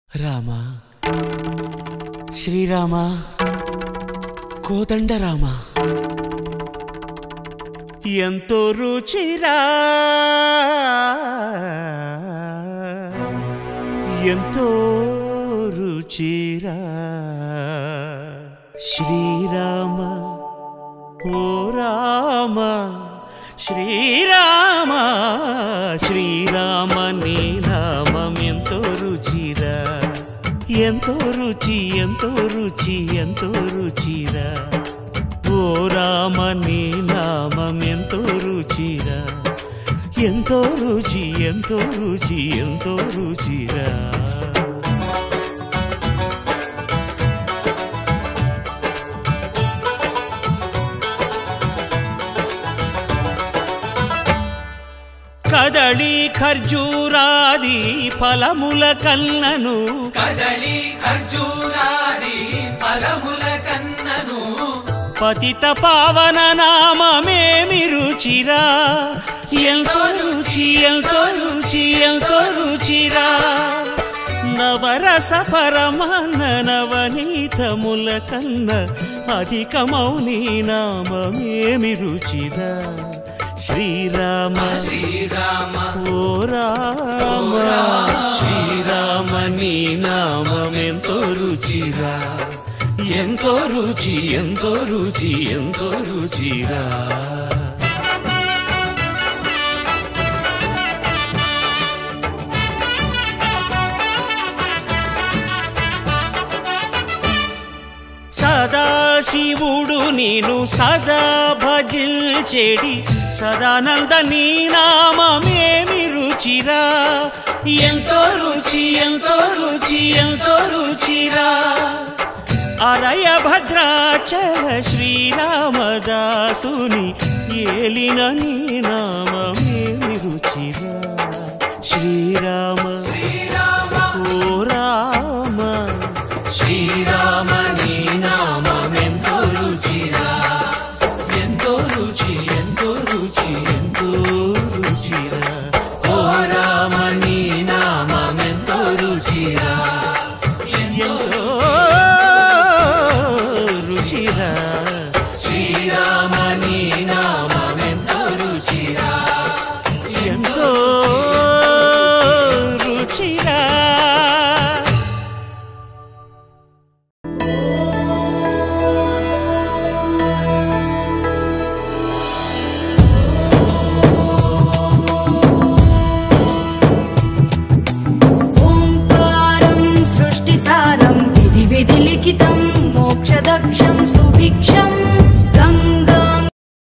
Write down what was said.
రామ శ్రీరామ కోదండ రామ ఎంతో రుచిరా ఎంతో రుచిరా శ్రీరామ ఓ రామ శ్రీరామ శ్రీరామ నీ నామం ఎంతో రుచిరా ఎంతో రుచి ఎంతో రుచి ఎంతో రుచిరా ఓ రామ నీ నామం ఎంతో రుచిరా ఎంతో రుచి ఎంతో రుచి ఎంతో రుచిరా కదళి ఖర్జూరాది ఫలముల కన్నను కదళి ఖర్జూరాది ఫలముల కన్నను పతిత పావన నామమేమి రుచిరా ఎంతో రుచి ఎంతో రుచి ఎంతో రుచిరా నవరస పరమాన్న నవనీతముల కన్న అధికమౌని నామమేమి రుచిరా శ్రీరామ శ్రీరామ ఓ రామ శ్రీరామ నీ నామం ఎంతో రుచిరా ఎంతో రుచి ఎంతో రుచి ఎంతో రుచిరా సదాశివుడు నేను సదా భజిల్చెడి సదానంద నీ నామమేమి రుచిరా ఎంతో రుచి ఎంతో రుచి ఎంతో రుచిరా అరయ భద్రాచల శ్రీరామదాసుని ఏలిన నీ నామమేమి రుచిరా శ్రీరామ శ్రీరామ ఓ రామ శ్రీరామ నీ నామం ఎంతో రుచిరా ఎంతో రుచి ఎంతో రుచి ఎంతో రుచిరా ఓ రామ నీ నామం ఎంతో రుచిరా ఎంతో